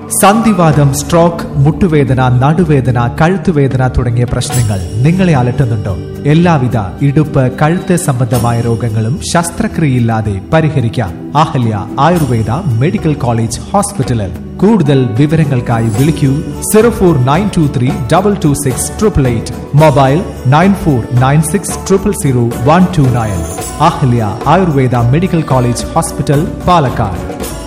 സന്ധിവാദം സ്ട്രോക്ക് മുട്ടുവേദന നടുവേദന കഴുത്തുവേദന തുടങ്ങിയ പ്രശ്നങ്ങൾ നിങ്ങളെ അലട്ടുന്നുണ്ടോ എല്ലാവിധ ഇടുപ്പ് കഴുത്ത് സംബന്ധമായ രോഗങ്ങളും ശസ്ത്രക്രിയയില്ലാതെ പരിഹരിക്കാം അഹല്യ ആയുർവേദ മെഡിക്കൽ കോളേജ് ഹോസ്പിറ്റലിൽ കൂടുതൽ വിവരങ്ങൾക്കായി വിളിക്കൂ zero four nine two three double two six triple eight mobile nine four nine six triple zero one two nine Ahalya Ayurveda medical college hospital Palakkad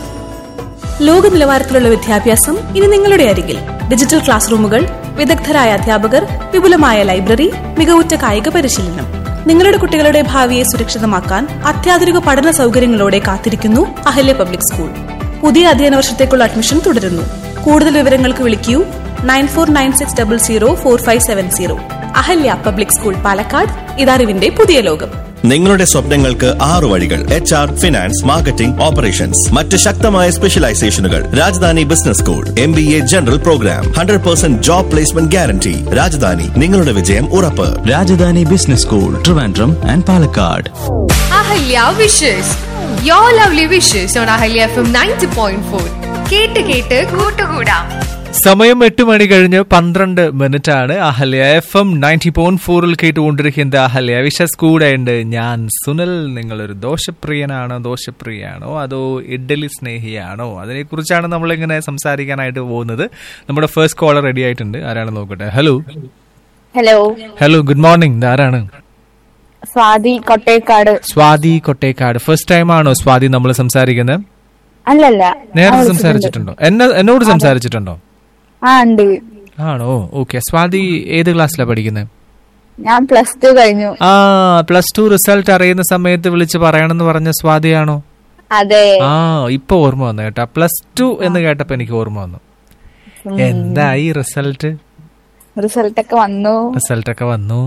ലോക നിലവാരത്തിലുള്ള വിദ്യാഭ്യാസം ഇനി നിങ്ങളുടെ അരികിൽ ഡിജിറ്റൽ ക്ലാസ് റൂമുകൾ വിദഗ്ധരായ അധ്യാപകർ വിപുലമായ ലൈബ്രറി മികവുറ്റ കായിക പരിശീലനം നിങ്ങളുടെ കുട്ടികളുടെ ഭാവിയെ സുരക്ഷിതമാക്കാൻ അത്യാധുനിക പഠന സൗകര്യങ്ങളോടെ കാത്തിരിക്കുന്നു അഹല്യ പബ്ലിക് സ്കൂൾ പുതിയ അധ്യയന വർഷത്തേക്കുള്ള അഡ്മിഷൻ തുടരുന്നു കൂടുതൽ വിവരങ്ങൾക്ക് വിളിക്കൂ nine four nine six double zero four five seven zero Ahalya public school Palakkad ഇതറിവിന്റെ പുതിയ ലോകം നിങ്ങളുടെ സ്വപ്നങ്ങൾക്ക് ആറു വഴികൾ H R finance marketing operations മറ്റ് ശക്തമായ സ്പെഷ്യലൈസേഷനുകൾ Rajadhani business school M B A general program hundred percent job placement guarantee Rajadhani നിങ്ങളുടെ വിജയം ഉറപ്പ് Rajadhani business school Trivandrum and Palakkad Ahalya wishes you lovely wishes on Ahalya F M ninety point four കേട്ട് കേട്ട് കൂട്ടുകൂടാം സമയം എട്ട് മണി കഴിഞ്ഞ് പന്ത്രണ്ട് മിനിറ്റ് ആണ് Ahalya F M ninety point ഫോറിൽ കേട്ടുകൊണ്ടിരിക്കുന്നത് അഹല്യ വിശസ് കൂടെ ഉണ്ട് ഞാൻ സുനിൽ നിങ്ങളൊരു ദോഷപ്രിയനാണോ ദോഷപ്രിയാണോ അതോ ഇഡ്ഡലി സ്നേഹിയാണോ അതിനെക്കുറിച്ചാണ് നമ്മളിങ്ങനെ സംസാരിക്കാനായിട്ട് പോകുന്നത് നമ്മുടെ ഫസ്റ്റ് കോളർ റെഡി ആയിട്ടുണ്ട് ആരാണ് നോക്കട്ടെ hello hello hello good morning ഇത് ആരാണ് സ്വാതി കൊട്ടേക്കാട് സ്വാതി കൊട്ടേക്കാട് ഫസ്റ്റ് ടൈം ആണോ സ്വാതി നമ്മൾ സംസാരിക്കുന്നത് അല്ലല്ല നേരത്തെ സംസാരിച്ചിട്ടുണ്ടോ എന്നെ എന്നോട് സംസാരിച്ചിട്ടുണ്ടോ ആ ഉണ്ട് ആണോ ഓക്കെ സ്വാതി ഏത് ക്ലാസ്സിലാണ് പഠിക്കുന്നത് ഞാൻ പ്ലസ് ടു കഴിഞ്ഞു ആ പ്ലസ് ടു റിസൾട്ട് അറിയുന്ന സമയത്ത് വിളിച്ച് പറയണമെന്ന് പറഞ്ഞ സ്വാതിയാണോ അതെ ആ ഇപ്പൊ ഓർമ്മ വന്നു കേട്ടാ പ്ലസ് ടു എന്ന് കേട്ടപ്പോ എനിക്ക് ഓർമ്മ വന്നു എന്തായി റിസൾട്ട് റിസൾട്ട് ഒക്കെ വന്നു റിസൾട്ട് ഒക്കെ വന്നു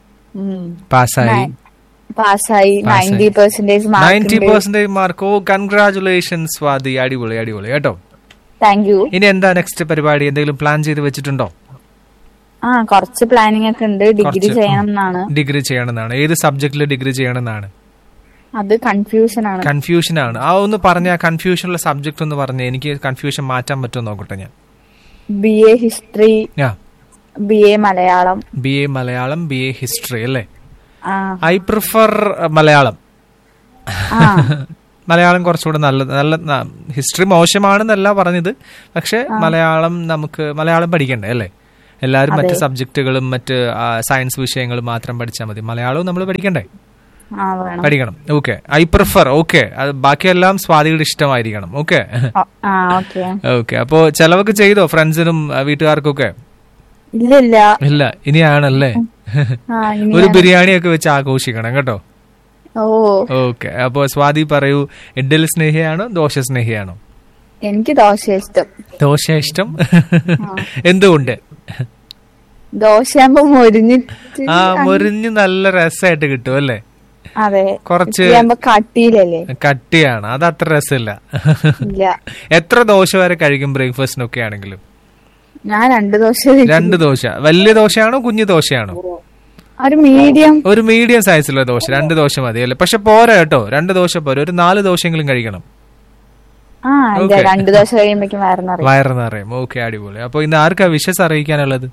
പാസ്സായി പാസ്സായി ninety percentage ninety mark percentage mark ഓ കൺഗ്രാചുലേഷൻ സ്വാതി അടിപൊളി അടിപൊളി കേട്ടോ താങ്ക് യു ഇനി എന്താ നെക്സ്റ്റ് പരിപാടി എന്തെങ്കിലും പ്ലാൻ ചെയ്ത് വെച്ചിട്ടുണ്ടോ ആ കുറച്ച് പ്ലാനിങ് ഒക്കെ ഉണ്ട് ഡിഗ്രി കുറച്ച്. ചെയ്യണം എന്നാണ് ഡിഗ്രി ചെയ്യണമെന്നാണ് ഏത് സബ്ജക്റ്റിൽ ഡിഗ്രി ചെയ്യണമെന്നാണ് അത് കൺഫ്യൂഷൻ ആണ് കൺഫ്യൂഷൻ ആണ് ആ ഒന്ന് പറഞ്ഞ കൺഫ്യൂഷനുള്ള സബ്ജക്ട് ഒന്ന് പറഞ്ഞ എനിക്ക് കൺഫ്യൂഷൻ മാറ്റാൻ പറ്റുമോ നോക്കട്ടെ ഞാൻ ബി എ ഹിസ്റ്ററി ആ B A Malayalam B A Malayalam B A history അല്ലേ ആ ഐ പ്രിഫർ മലയാളം ആ മലയാളം കുറച്ചുകൂടെ നല്ല നല്ല ഹിസ്റ്ററി മോശമാണെന്നല്ല പറഞ്ഞത് പക്ഷെ മലയാളം നമുക്ക് മലയാളം പഠിക്കണ്ടേ അല്ലേ എല്ലാവരും മറ്റ് സബ്ജക്റ്റുകളും മറ്റ് സയൻസ് വിഷയങ്ങളും മാത്രം പഠിച്ചാൽ മതി മലയാളവും നമ്മൾ പഠിക്കണ്ടേ ആ വേണം പഠിക്കണം ഓക്കെ ഐ പ്രിഫർ ഓക്കെ അത് ബാക്കിയെല്ലാം സ്വാതിയുടെ ഇഷ്ടമായിരിക്കണം ഓക്കെ ഓ, ആ ഓക്കെ ഓക്കെ അപ്പോ ചെലവൊക്കെ ചെയ്തോ ഫ്രണ്ട്സിനും വീട്ടുകാർക്കൊക്കെ ഇല്ല ഇല്ല ഇല്ല ഇനിയാണല്ലേ ആ ഒരു ഇനി ബിരിയാണിയൊക്കെ വെച്ച് ആഘോഷിക്കണം കേട്ടോ ഓ ഓക്കെ അപ്പോ സ്വാതി പറയൂ ഇഡ്ഡലി സ്നേഹിയാണോ ദോശ സ്നേഹിയാണോ എനിക്ക് ദോശ ഇഷ്ടം ദോശ ഇഷ്ടം എന്തുകൊണ്ട് ദോശയാകുമ്പോ മൊരിഞ്ഞിട്ട് ആ മുരിഞ്ഞ് നല്ല രസമായിട്ട് കിട്ടും അല്ലേ അതെ കുറച്ച് ഇതാകുമ്പോ കട്ടിയിലല്ലേ കട്ടിയാണ് അത് അത്ര രസമില്ല ഇല്ല എത്ര ദോശ വരെ കഴിക്കും ബ്രേക്ക്ഫാസ്റ്റിനൊക്കെ ആണെങ്കിലും ഞാൻ രണ്ട് ദോശ കഴിക്കും. രണ്ട് ദോശ വലിയ ദോശയാണോ കുഞ്ഞു ദോശയാണോ ഒരു മീഡിയം ഒരു മീഡിയം സൈസിലുള്ള ദോശ രണ്ട് ദോശ മതി അല്ലേ പക്ഷെ പോരാ കേട്ടോ രണ്ട് ദോശ പോരാ ഒരു നാല് ദോശയെങ്കിലും കഴിക്കണം ആ ഇല്ല Okay. രണ്ട് ദോശ കഴിയുമ്പോഴേക്കും വയറിന്നറിയും വയറെന്ന് അറിയാം ഓക്കെ അടിപൊളി അപ്പൊ ഇന്ന് ആർക്കാ വിഷസ് അറിയിക്കാനുള്ളത്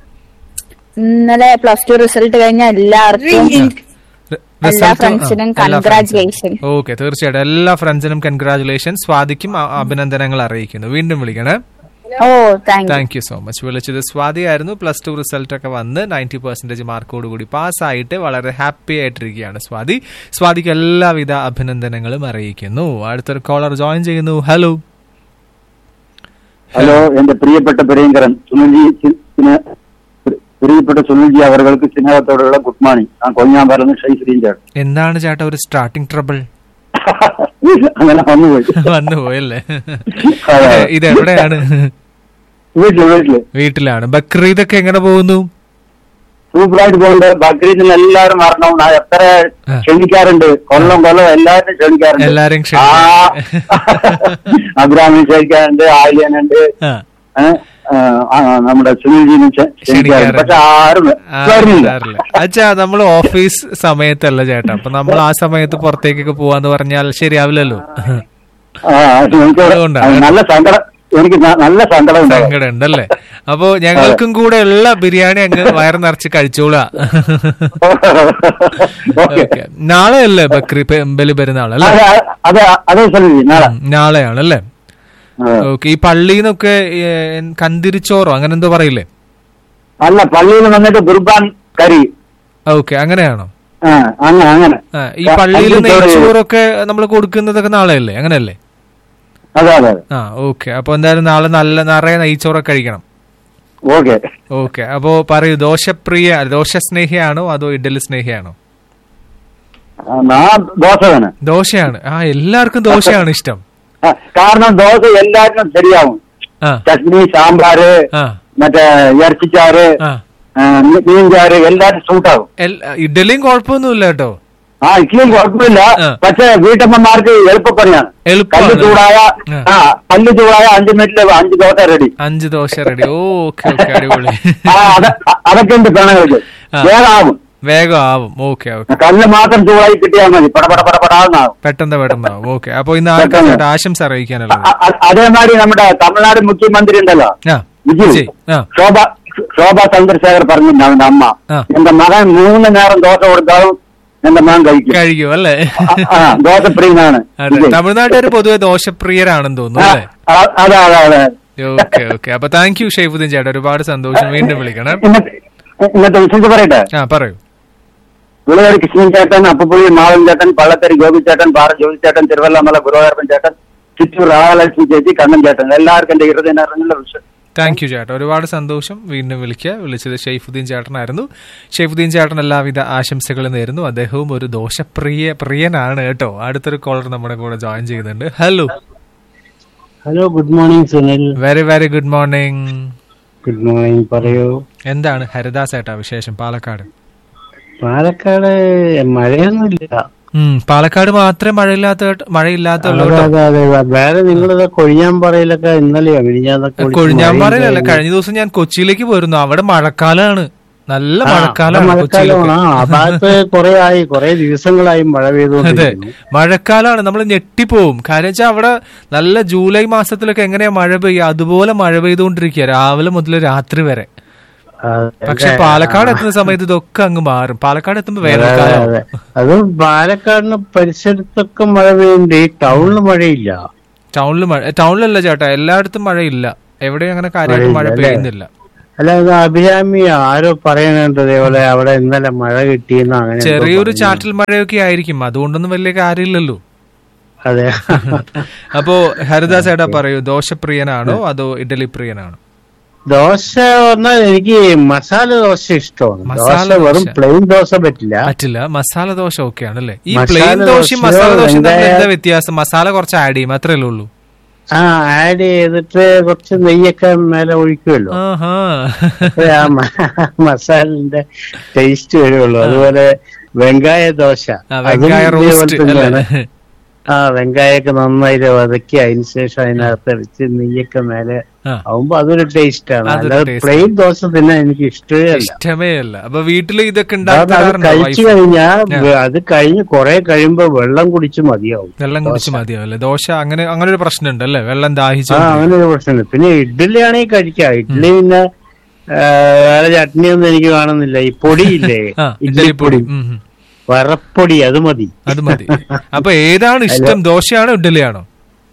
ഇന്നലെ പ്ലസ് ടു റിസൾട്ട് കഴിഞ്ഞ എല്ലാവർക്കും എല്ലാ ഫ്രണ്ട്സിനും കൺഗ്രാറ്റുലേഷൻ ഓക്കെ തീർച്ചയായിട്ടും എല്ലാ ഫ്രണ്ട്സിനും കൺഗ്രാറ്റുലേഷൻ സ്വാതിക്കും അ- അഭിനന്ദനങ്ങൾ അറിയിക്കുന്നു വീണ്ടും വിളിക്കണേ ഓ thank you thank you so much വിളിച്ചത് സ്വാതി ആയിരുന്നു പ്ലസ് ടു റിസൾട്ട് ഒക്കെ വന്ന് നയൻറ്റി പെർസെന്റേജ് മാർക്കോട് കൂടി പാസ്സായിട്ട് വളരെ ഹാപ്പി ആയിട്ടിരിക്കുകയാണ് സ്വാതി സ്വാതിക്ക് എല്ലാവിധ അഭിനന്ദനങ്ങളും അറിയിക്കുന്നു അടുത്തൊരു കോളർ ജോയിൻ ചെയ്യുന്നു ഹലോ ഹലോ എന്റെ പ്രിയപ്പെട്ട പ്രിയങ്കരൻ സുനിൽജി സി- സിന- പ്രി- പ്രിയപ്പെട്ട സുനിൽജി അവർക്ക് സ്നേഹത്തോടുള്ള ഗുഡ് മോർണിംഗ് ഞാൻ കൊഞ്ഞാമ്പലന്ന് ഷൈ ശ്രീഞ്ചാണ് എന്താണ് ചേട്ടാ ഒരു സ്റ്റാർട്ടിംഗ് ട്രബിൾ അങ്ങനെ വന്നുപോയി വന്നു പോയല്ലേ അതെ. ഇത് ഇത് എവിടെയാണ് വീട്ടില് വീട്ടില് വീട്ടിലാണ് ബക്രീദൊക്കെ എങ്ങനെ പോകുന്നു സൂപ്പറായിട്ട് പോകുന്നുണ്ട് ബക്രീദിന് എല്ലാവരും വരണം ഞാൻ എത്ര ആ. ക്ഷണിക്കാറുണ്ട് കൊല്ലം കൊല്ലം എല്ലാവരും ക്ഷണിക്കാറുണ്ട് എല്ലാരെയും ആ അബ്രാമിനെ ക്ഷണിക്കാറുണ്ട് ആയില്യനുണ്ട് ആ ഏ, ആ, ആ, നമ്മുടെ സുനിൽജിനെ ക്ഷ- ക്ഷണിക്കാറുണ്ട് പക്ഷെ ആരും ആ, വരുന്നില്ല വരാറില്ല. അച്ഛാ നമ്മൾ ഓഫീസ് സമയത്തല്ല ചേട്ടാ അപ്പൊ നമ്മൾ ആ സമയത്ത് പുറത്തേക്കൊക്കെ പോവാന്ന് പറഞ്ഞാൽ ശരിയാവില്ലല്ലോ ആ, അത് എനിക്ക് അതുകൊണ്ടാണ്. അത് നല്ല സങ്കടം എനിക്ക് ന- നല്ല സങ്കടം ഉണ്ടാവും സങ്കടം ഉണ്ടല്ലേ അപ്പോ ഞങ്ങൾക്കും കൂടെ ഉള്ള ബിരിയാണി അങ്ങ് വയറ് നിറച്ച് കഴിച്ചോളാ ഓക്കെ ഓക്കെ നാളെ അല്ലേ ബക്രി പെ- ബലി പെരുന്നാൾ അല്ലേ അതെ അതെ അതെ സലീജി നാളെ ഉം, നാളെയാണ് അല്ലേ ആ. ഓക്കെ ഈ പള്ളിന്നൊക്കെ കന്തിരിച്ചോറോ അങ്ങനെ എന്തോ പറയില്ലേ അല്ല പള്ളിയിൽ വന്നിട്ട് കുർബാൻ കരി ഓക്കെ അങ്ങനെയാണോ ആ അങ്ങനെ അങ്ങനെ ആ, ഈ പള്ളിയിൽ കന്തിരി ചോറ്. നെയ്ച്ചോറൊക്കെ നമ്മൾ കൊടുക്കുന്നതൊക്കെ നാളെയല്ലേ അങ്ങനെയല്ലേ അതെ അതെ ആ ഓക്കെ അപ്പൊ എന്തായാലും നാളെ നല്ല നിറയെ നെയ്ച്ചോറൊക്കെ കഴിക്കണം ഓക്കെ ഓക്കെ അപ്പോ പറയൂ ദോശപ്രിയ ദോശസ്നേഹിയാണോ അതോ ഇഡലി സ്നേഹിയാണോ നാ ദോശ തന്നെ ദോശയാണ് ആ എല്ലാവർക്കും ദോശയാണ് ഇഷ്ടം ആ, കാരണം ദോശ എല്ലാത്തിനും ശരിയാവും ആ ചട്നി സാമ്പാറ് ആ മറ്റേ ഇറച്ചിച്ചാറ് ആ ആ, മീൻചാറ് എല്ലാത്തിനും സൂട്ടാവും എൽ- ഇഡലിയും കുഴപ്പമൊന്നുമില്ല കേട്ടോ ആ ഇഡ്ഡലിയും കുഴപ്പമില്ല ആ. പക്ഷെ വീട്ടമ്മമാർക്ക് എളുപ്പപ്പണിയാണ് എളുപ്പമാണ്. കല്ല് ചൂടായ ആ. ആ കല്ല് ചൂടായ അഞ്ച് മിനിറ്റിൽ അഞ്ച് ദോശ റെഡി അഞ്ച് ദോശ റെഡി ഓ ഓക്കെ ഓക്കെ അടിപൊളി ആ അത- അതൊക്കെ ഉണ്ട് പെണ്ണുങ്ങൾക്ക് ആ. വേഗമാവും വേഗം ആവും ഓക്കെ ഓക്കെ കല്ല് മാത്രം ചൂടായി കിട്ടിയാൽ മതി പടപട പടപടാന്നാവും പെട്ടെന്ന് പെട്ടെന്ന് ആവും ഓക്കെ അപ്പൊ ഇന്ന് ആർക്കാ പെട്ടെന്ന്. ചേട്ടാ ആശംസ അറിയിക്കാനുള്ളത് അ- അ- അതേമാതിരി നമ്മുടെ തമിഴ്നാട് മുഖ്യമന്ത്രി ഉണ്ടല്ലോ ആ വിജയ് വിജയ് ആ ശോഭ ശോഭ ചന്ദ്രശേഖർ പറഞ്ഞിട്ടുണ്ട് അവന്റെ അമ്മ ആ. എന്റെ മകൻ മൂന്ന് നേരം ദോശ കൊടുത്താലും എന്റെ മകൻ കഴിക്കും കഴിക്കും അല്ലേ ആ, ആ ദോശപ്രിയനാണ് അതെ വിജയ്. തമിഴ്നാട്ടുകാർ പൊതുവെ ദോശപ്രിയരാണെന്ന് തോന്നുന്നു ആ, അല്ലേ ആ, അതെ അതെ അതെ ഓക്കെ ഓക്കെ അപ്പൊ താങ്ക് യു ഷെയ്ഫുദ്ദീൻ ചേട്ടാ ഒരുപാട് സന്തോഷം വീണ്ടും വിളിക്കണം ഇന്നത്തെ ഇന്നത്തെ വിശേഷം പറയട്ടെ ആ പറയൂ പുളിയാരി കൃഷ്ണൻ ചേട്ടൻ അപ്പുപുളി മാവൻ ചേട്ടൻ പള്ളത്തരി ഗോപി ചേട്ടൻ പാറ ജോലി ചേട്ടൻ തിരുവല്ലമല ഗുരുവായൂരപ്പൻ ചേട്ടൻ ചിറ്റൂർ രാധാലക്ഷ്മി ചേച്ചി കണ്ണൻ ചേട്ടൻ എല്ലാവർക്കും എന്റെ ഹൃദയം നിറഞ്ഞുള്ള വിഷയം താങ്ക് യു ചേട്ടാ ഒരുപാട് സന്തോഷം വീണ്ടും വിളിക്കുക വിളിച്ചത് ഷെയ്ഫുദ്ദീൻ ചേട്ടനായിരുന്നു ഷെയ്ഫുദ്ദീൻ ചേട്ടൻ എല്ലാവിധ ആശംസകളും നേരുന്നു അദ്ദേഹവും ഒരു ദോഷപ്രിയ പ്രിയനാണ് കേട്ടോ അടുത്തൊരു കോളർ നമ്മുടെ കൂടെ ജോയിൻ ചെയ്യുന്നുണ്ട് hello hello good morning Sunil very very good morning good morning പറയൂ എന്താണ് ഹരിദാസ് ഏട്ടാ വിശേഷം പാലക്കാട് പാലക്കാട് മഴയൊന്നുമില്ല ഉം, പാലക്കാട് മാത്രമേ മഴയില്ലാത്ത മഴയില്ലാത്തുള്ളൂ അതെ കേട്ടോ അതെ അതെ വേറെ നിങ്ങളിത് കൊഴിഞ്ഞാമ്പാറയിലൊക്കെ ഇന്നലെയോ മിനിഞ്ഞാന്നൊക്കെ വിളിച്ച് കൊഴിഞ്ഞാമ്പാറയിലല്ല മഴയും കഴിഞ്ഞ ദിവസം ഞാൻ കൊച്ചിയിലേക്ക് പോയിരുന്നു അവിടെ മഴക്കാലാണ് നല്ല ആ, മഴക്കാലാണ് അവിടെ കൊച്ചിയിലൊക്കെ മഴക്കാലമാണ് ആ ഭാഗത്ത് കുറെ ആയി കുറെ ദിവസങ്ങളായി മഴ അതെ പെയ്തുകൊണ്ടിരിക്കുന്നു മഴക്കാലാണ് നമ്മൾ ഞെട്ടിപ്പോവും കാര്യം വെച്ചാൽ അവിടെ നല്ല ജൂലൈ മാസത്തിലൊക്കെ എങ്ങനെയാ മഴ പെയ്യുക അതുപോലെ മഴ പെയ്തുകൊണ്ടിരിക്കുക രാവിലെ മുതൽ രാത്രി വരെ അതെ, പക്ഷെ അതെ. പാലക്കാട് എത്തുന്ന സമയത്ത് ഇതൊക്കെ അങ്ങ് മാറും പാലക്കാട് എത്തുമ്പോ അതെ, വേനൽക്കാലം അതെ. അത് പാലക്കാടിന് പരിസരത്തൊക്കെ മഴ പെയ്യുന്നുണ്ട് ഈ ടൗണിൽ മഴയില്ല ടൗണിൽ മഴ ടൗണിലല്ല ചേട്ടാ എല്ലായിടത്തും മഴയില്ല എവിടെയും അങ്ങനെ കാര്യമായിട്ട് മഴ മഴയില്ല, അല്ലേ? പെയ്യുന്നില്ല അല്ല അത് അഭിരാമി ആരോ പറയുന്നുണ്ട് അതേപോലെ അവിടെ ഇന്നലെ മഴ കിട്ടിയെന്ന് അങ്ങനെ എന്തോ ചെറിയൊരു പറഞ്ഞു. ചാറ്റൽ മഴയൊക്കെ ആയിരിക്കും അതുകൊണ്ടൊന്നും വലിയ കാര്യമില്ലല്ലോ അതെ അപ്പോ ഹരിദാസ് ചേട്ടാ പറയൂ ദോശപ്രിയനാണോ അതോ ഇഡലി പ്രിയനാണോ ദോശ പറഞ്ഞാൽ എനിക്ക് മസാല ദോശ ഇഷ്ടമാണ് മസാല ദോശ വെറും ദോശ. പ്ലെയിൻ ദോശ പറ്റില്ല പറ്റില്ല മസാല ദോശ ഓക്കെ ആണല്ലേ ഈ മസാല പ്ലെയിൻ ദോശയും ദോശയോ മസാല ദോശയും തമ്മിൽ വെങ്കായ- എന്താ വ്യത്യാസം മസാല കുറച്ച് ആഡ് ചെയ്യും അത്രയല്ലേ ഉള്ളൂ ആ ആഡ് ചെയ്തിട്ട് കുറച്ച് നെയ്യൊക്കെ മേലെ ഒഴിക്കുമല്ലോ ആഹാ അപ്പഴേ ആ മ- മസാലിന്റെ ടേസ്റ്റ് വരുള്ളൂ അതുപോലെ വെങ്കായ ദോശ ആ, അതും വെങ്കായ ഇതേപോലെ റോസ്റ്റ് തന്നെയാണ്. അല്ലേ ആ വെങ്കായൊക്കെ നന്നായിട്ട് വതക്കി അതിന് ശേഷം അതിനകത്ത് വെച്ച് നെയ്യൊക്കെ മേലെ ആ. ആവുമ്പോ അതൊരു ടേസ്റ്റ് ആണ് അതൊരു അല്ലാതെ taste പ്ലെയിൻ ദോശ തിന്നാൻ എനിക്ക് ഇഷ്ടമേ അല്ല ഇഷ്ടമേ അല്ല അപ്പൊ വീട്ടില് ഇതൊക്കെ കാരണം അത് ഉണ്ടാക്കാറുണ്ടോ കഴിച്ചു wife? കഴിഞ്ഞാൽ അത് കഴിഞ്ഞ് കുറെ കഴിയുമ്പോ വെള്ളം കുടിച്ച് മതിയാവും വെള്ളം കുടിച്ച് മതിയാവും അല്ലേ ദോശ അങ്ങനെ അങ്ങനെ ഒരു പ്രശ്നമുണ്ട് അല്ലേ വെള്ളം ആ ദാഹിച്ചു അങ്ങനെ ഒരു പ്രശ്നമുണ്ട് പിന്നെ ഇഡ്ഡലി ആണെങ്കിൽ കഴിക്കാം ഇഡ്ഡലി പിന്നെ ആ, വേറെ ചട്നി ഒന്നും എനിക്ക് കാണുന്നില്ല ഈ പൊടിയില്ലേ ആ ഇഡ്ഡലിപ്പൊടി ഇഡ്ഡലിപ്പൊടി ഉം, ഉം. വറപ്പൊടി അത് മതി അത് മതി അപ്പൊ ഏതാണ് ഇഷ്ടം ദോശയാണോ ഇഡ്ഡലിയാണോ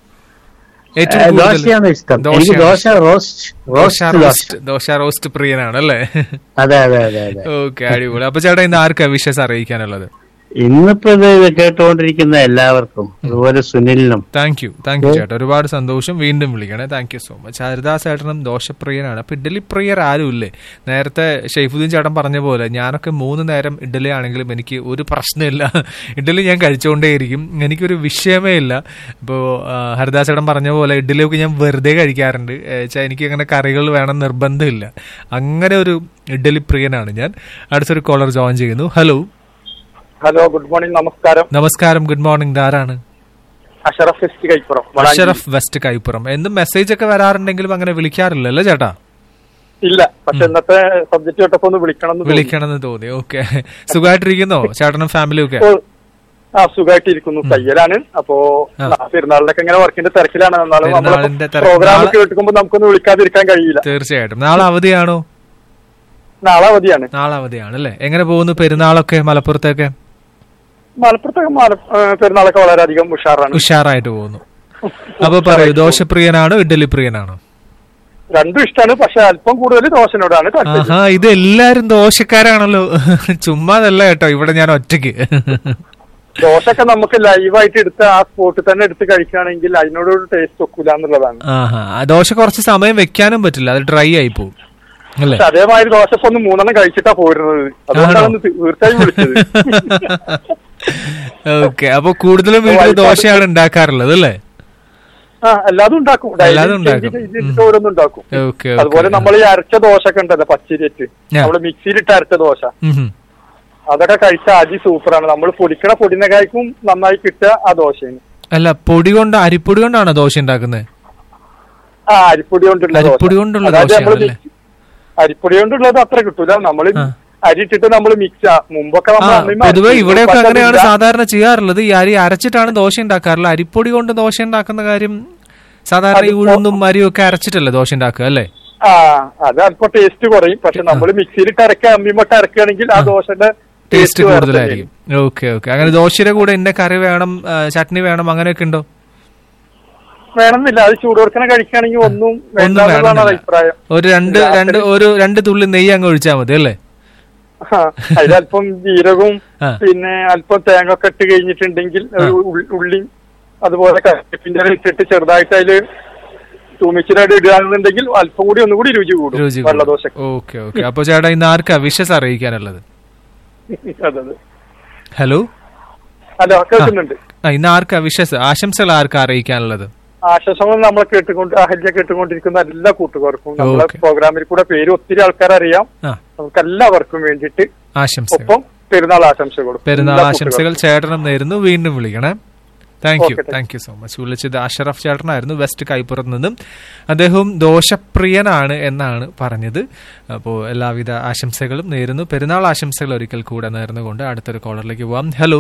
ആ, ഏറ്റവും കൂടുതൽ ദോശയാണ് ഇഷ്ടം എനിക്ക് ദോശയാണ് dosa roast dosa roast dosa roast dosa roast പ്രിയനാണ് അല്ലേ അതെ അതെ അതെ അതെ ഓക്കെ അടിപൊളി അപ്പൊ ചേട്ടാ ഇന്ന് ആർക്കാ വിഷസ് അറിയിക്കാനുള്ളത് ഇന്നിപ്പോ ഇത് കേട്ടുകൊണ്ടിരിക്കുന്ന എല്ലാവർക്കും അതുപോലെ സുനിലിനും താങ്ക് യു താങ്ക് യു ചേട്ടാ ഒരുപാട് സന്തോഷം വീണ്ടും വിളിക്കണേ thank you so much Haridas ചേട്ടനും ദോശപ്രിയനാണ് അപ്പൊ ഇഡ്ഡലി പ്രിയർ ആരും ഇല്ലേ നേരത്തെ ഷെയ്ഫുദ്ദീൻ ചേട്ടൻ പറഞ്ഞ പോലെ ഞാനൊക്കെ മൂന്ന് നേരം ഇഡ്ഡലി ആണെങ്കിലും എനിക്ക് ഒരു പ്രശ്നമില്ല ഇഡ്ഡലി ഞാൻ കഴിച്ചുകൊണ്ടേയിരിക്കും എനിക്കൊരു വിഷയമേ ഇല്ല ഇപ്പോൾ ഹരിദാസ് ചേട്ടൻ പറഞ്ഞ പോലെ ഇഡ്ഡലിയൊക്കെ ഞാൻ വെറുതെ കഴിക്കാറുണ്ട് വെച്ചാൽ എനിക്ക് അങ്ങനെ കറികൾ വേണം നിർബന്ധമില്ല അങ്ങനെ ഒരു ഇഡ്ഡലി പ്രിയനാണ് ഞാൻ അടുത്തൊരു കോളർ ജോയിൻ ചെയ്യുന്നു ഹലോ ഹലോ ഗുഡ് മോർണിംഗ് നമസ്കാരം നമസ്കാരം ഗുഡ് മോർണിംഗ് ധാരാണ് അഷറഫ് എസ് കൈപ്പുറം അഷറഫ് വെസ്റ്റ് കൈപ്പുറം എന്നും മെസ്സേജ് ഒക്കെ വരാറുണ്ടെങ്കിലും അങ്ങനെ വിളിക്കാറില്ലല്ലോ ചേട്ടാ ഇല്ല പക്ഷെ ഇന്നത്തെ സബ്ജക്ട് കേട്ടപ്പോ ഒന്ന് വിളിക്കണം എന്ന് തോന്നി. വിളിക്കണം എന്ന് തോന്നി ഓക്കെ സുഖമായിട്ടിരിക്കുന്നോ ചേട്ടനും ഫാമിലിയും ഒക്കെ ഓ, ആ സുഖമായിട്ടിരിക്കുന്നു തയ്യലാണ് അപ്പോ ആ. ആ, പെരുന്നാളിനൊക്കെ ഇങ്ങനെ വർക്കിന്റെ തിരക്കിലാണ് എന്നാലും പെരുന്നാളിന്റെ തിരക്ക്. പ്രോഗ്രാം നാളെ- കേൾക്കുമ്പോൾ നമുക്കൊന്ന് വിളിക്കാതിരിക്കാൻ കഴിയില്ല തീർച്ചയായിട്ടും നാളെ അവധിയാണോ നാളെ അവധിയാണ് നാളെ അവധിയാണ് അല്ലേ എങ്ങനെ പോകുന്നു പെരുന്നാളൊക്കെ മലപ്പുറത്തൊക്കെ മലപ്പുറത്തൊക്കെ മല- ആ, പെരുന്നാളൊക്കെ വളരെയധികം ഉഷാറാണ് ഉഷാറായിട്ട് പോകുന്നു അപ്പൊ പറയൂ ദോശപ്രിയനാണോ ഇഡ്ഡലി പ്രിയനാണോ രണ്ടും ഇഷ്ടമാണ് പക്ഷെ അല്പം കൂടുതൽ ദോശനോടാണ് താല്പര്യം ആഹാ ഇത് എല്ലാരും ദോശക്കാരാണല്ലോ ചുമ്മാതല്ല കേട്ടോ ഇവിടെ ഞാൻ ഒറ്റയ്ക്ക് ദോശയൊക്കെ നമുക്ക് ലൈവായിട്ട് എടുത്ത് ആ സ്പോട്ടിൽ തന്നെ എടുത്ത് കഴിക്കുകയാണെങ്കിൽ അതിനോടൊരു ടേസ്റ്റ് ഒക്കൂല എന്നുള്ളതാണ് ആഹാ ആ ദോശ കുറച്ച് സമയം വെക്കാനും പറ്റില്ല അത് ഡ്രൈ ആയി പോകും അല്ലേ പക്ഷെ അതേമാതിരി ദോശ ഇപ്പൊ ഒന്ന് മൂന്നെണ്ണം കഴിച്ചിട്ടാ പോരുന്നത് അതുകൊണ്ടാണ് ഒന്ന് തീർച്ചയായും വിളിച്ചത് ഓക്കെ അപ്പൊ കൂടുതലും വീട്ടിൽ ദോശയാണ് ഉണ്ടാക്കാറുള്ളത് അല്ലേ ആ എല്ലാതും ഉണ്ടാക്കും Daily എല്ലാതും ഉണ്ടാക്കും. ചെയ്തിട്ട് ഇതിട്ട് ഓരോന്നും ഉണ്ടാക്കും ഓക്കെ അതുപോലെ നമ്മൾ ഈ അരച്ച ദോശ ഒക്കെ ഉണ്ടല്ലോ പച്ചരിയിട്ട് ആ. നമ്മള് മിക്സിയിലിട്ട് അരച്ച ദോശ അതൊക്കെ കഴിച്ച അതി സൂപ്പറാണ് നമ്മൾ പൊടിക്കണ പൊടിനേക്കാൾക്കും നന്നായി കിട്ടുക ആ ദോശയാണ് അല്ല പൊടി കൊണ്ട് അരിപ്പൊടി കൊണ്ടാണോ ദോശ ഉണ്ടാക്കുന്നത് ആ അരിപ്പൊടി കൊണ്ടുള്ള ദോശ അരിപ്പൊടി കൊണ്ടുള്ള അതായത് നമ്മള് ദോശയാണല്ലേ? മിക്സ്- അരിപ്പൊടി കൊണ്ടുള്ളത് അത്ര കിട്ടൂല നമ്മള് അരി ഇട്ടിട്ട് നമ്മൾ മിക്സ് മുമ്പൊക്കെ ആ നമ്മൾ അമ്മയും പൊതുവെ അരച്ചിരുന്നു. ഇവിടെയൊക്കെ പക്ഷെ അങ്ങനെയാണ് അതില്ല. സാധാരണ ചെയ്യാറുള്ളത് ഈ അരി അരച്ചിട്ടാണ് ദോശ ഉണ്ടാക്കാറുള്ളത് അരിപ്പൊടി കൊണ്ട് ദോശ ഉണ്ടാക്കുന്ന കാര്യം സാധാരണ ഈ ഉഴുന്നും അരിയും ഒക്കെ അരച്ചിട്ടല്ലേ ദോശ ഉണ്ടാക്കുക അല്ലേ ആ അത് അല്പം ടേസ്റ്റ് കുറയും പക്ഷെ നമ്മൾ മിക്സിയിലിട്ട് അരക്കുക അമ്മിമട്ട് അരക്കുകയാണെങ്കിൽ ആ ദോശയുടെ ടേസ്റ്റ് വേറെ കൂടുതലായിരിക്കും ഓക്കെ ഓക്കെ അങ്ങനെ ദോശയുടെ കൂടെ ഇന്ന കറി വേണം ആ, ചട്നി വേണം അങ്ങനെയൊക്കെ ഉണ്ടോ തന്നെയാണ്. വേണമെന്നില്ല അത് ചൂടോർക്കണ കഴിക്കുകയാണെങ്കിൽ ഒന്നും ഒന്നും വേണ്ട എന്നുള്ളതാണ് വേണമെന്നില്ല അഭിപ്രായം ഒരു രണ്ട് രണ്ട് ഒരു രണ്ട് തുള്ളി നെയ്യ് അങ്ങ് ഒഴിച്ചാൽ മതി അല്ലേ ആ, അതിലല്പം ജീരകവും ആ. പിന്നെ അല്പം തേങ്ങ ഒക്കെ ഇട്ട് കഴിഞ്ഞിട്ടുണ്ടെങ്കിൽ ഒരു ഉൾ- ഉള്ളി അതുപോലെ കറിവേപ്പിന്റെ ഇല ഇട്ടിട്ട് ചെറുതായിട്ട് അതില് തൂമിച്ചിലായിട്ട് ഇടുകയാണെന്നുണ്ടെങ്കിൽ അല്പം കൂടി ഒന്നുകൂടി രുചി കൂടും രുചി വെള്ളദോശ ഓക്കെ ഓക്കെ അപ്പൊ ചേട്ടാ ഇന്ന് ആർക്കാ വിഷസ് അറിയിക്കാനുള്ളത് അതെ അതെ ഹലോ ഹലോ കേൾക്കുന്നുണ്ട് ആ ഇന്ന് ആർക്കാ വിഷസ് ആശംസകൾ ആർക്കാ അറിയിക്കാനുള്ളത് ആശ്വാസങ്ങൾ നമ്മളെ കേട്ടുകൊണ്ട് അഹല്യ കേട്ടുകൊണ്ടിരിക്കുന്ന എല്ലാ കൂട്ടുകാർക്കും നമ്മളെ ഓക്കെ. പ്രോഗ്രാമിൽ കൂടെ പേര് ഒത്തിരി ആൾക്കാർ അറിയാം ആ നമുക്ക് എല്ലാവർക്കും വേണ്ടിയിട്ട് ആശംസകൾ ഒപ്പം പെരുന്നാൾ ആശംസകളും പെരുന്നാൾ എല്ലാ ആശംസകൾ ചേട്ടനും നേരുന്നു വീണ്ടും വിളിക്കണേ thank you Okay, thank thank you so much വിളിച്ചത് അഷറഫ് ചേട്ടനായിരുന്നു വെസ്റ്റ് കൈപ്പുറത്ത് നിന്നും അദ്ദേഹവും ദോഷപ്രിയനാണ് എന്നാണ് പറഞ്ഞത് അപ്പോൾ എല്ലാവിധ ആശംസകളും നേരുന്നു പെരുന്നാൾ ആശംസകൾ ഒരിക്കൽ കൂടെ നേർന്നുകൊണ്ട് അടുത്തൊരു കോളറിലേക്ക് പോവാം ഹലോ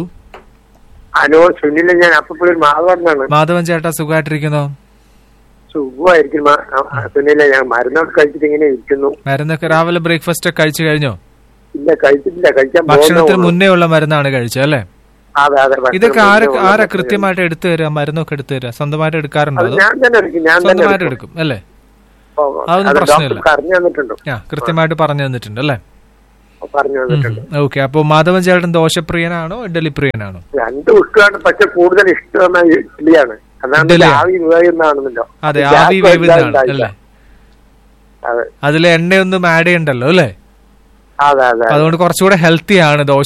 ഹലോ സുനില ഞാൻ അപ്പപ്പോഴും ഒരു മാധവനാണ് മാധവൻ ചേട്ടാ സുഖമായിട്ടിരിക്കുന്നോ സുഖമായിരിക്കും മാ- ആ, ആ, സുനില ഞാൻ മരുന്നൊക്കെ കഴിച്ചിട്ട് ഇങ്ങനെ ഇരിക്കുന്നു മരുന്നൊക്കെ രാവിലെ ബ്രേക്ക്ഫാസ്റ്റ് ഒക്കെ കഴിച്ചു കഴിഞ്ഞോ ഇല്ല കഴിച്ചിട്ടില്ല കഴിക്കാൻ ഭക്ഷണത്തിന് പോകുന്നേ ഉള്ളൂ. മുന്നേ ഉള്ള മരുന്നാണ് കഴിച്ചത് അല്ലേ അതെ അതെ ഭക്ഷണം ഇതൊക്കെ ആര മുന്നേ ഉള്ള ആരാ ഭക്ഷണം. കൃത്യമായിട്ട് എടുത്തു തരിക മരുന്നൊക്കെ എടുത്തു തരിക സ്വന്തമായിട്ട് എടുക്കാറുണ്ടോ അത് അതോ ഞാൻ തന്നെ എടുക്കും ഞാൻ തന്നെ സ്വന്തമായിട്ട് എടുക്കും. എടുക്കും അല്ലേ ഓ, അതൊന്നും അത് പ്രശ്നമില്ല. ഡോക്ടർ പറഞ്ഞു തന്നിട്ടുണ്ടോ ആ കൃത്യമായിട്ട് പറഞ്ഞു തന്നിട്ടുണ്ട് അല്ലേ പറഞ്ഞു തന്നിട്ടുണ്ട് ഓക്കെ അപ്പൊ മാധവൻ ചേട്ടൻ ദോശപ്രിയനാണോ ഇഡ്ഡലി പ്രിയനാണോ രണ്ടും ഇഷ്ടമാണ് പക്ഷെ കൂടുതൽ ഇഷ്ടം ഇഡ്ഡലിയാണ് അതാണ് ഇഡ്ഡലിയാ? ആവി വേകുന്നതാണെന്നല്ലോ അതെ ഗ്യാസ് ആവി വല്ലാതെ വേവുന്നതാണ് ഉണ്ടായില്ല. അല്ലേ അതെ അതിൽ എണ്ണയൊന്നും ആഡ് ചെയ്യണ്ടല്ലോ അല്ലേ അതെ അതെ അതുകൊണ്ട് കുറച്ചുകൂടെ ഹെൽത്തി ആണ് ദോശ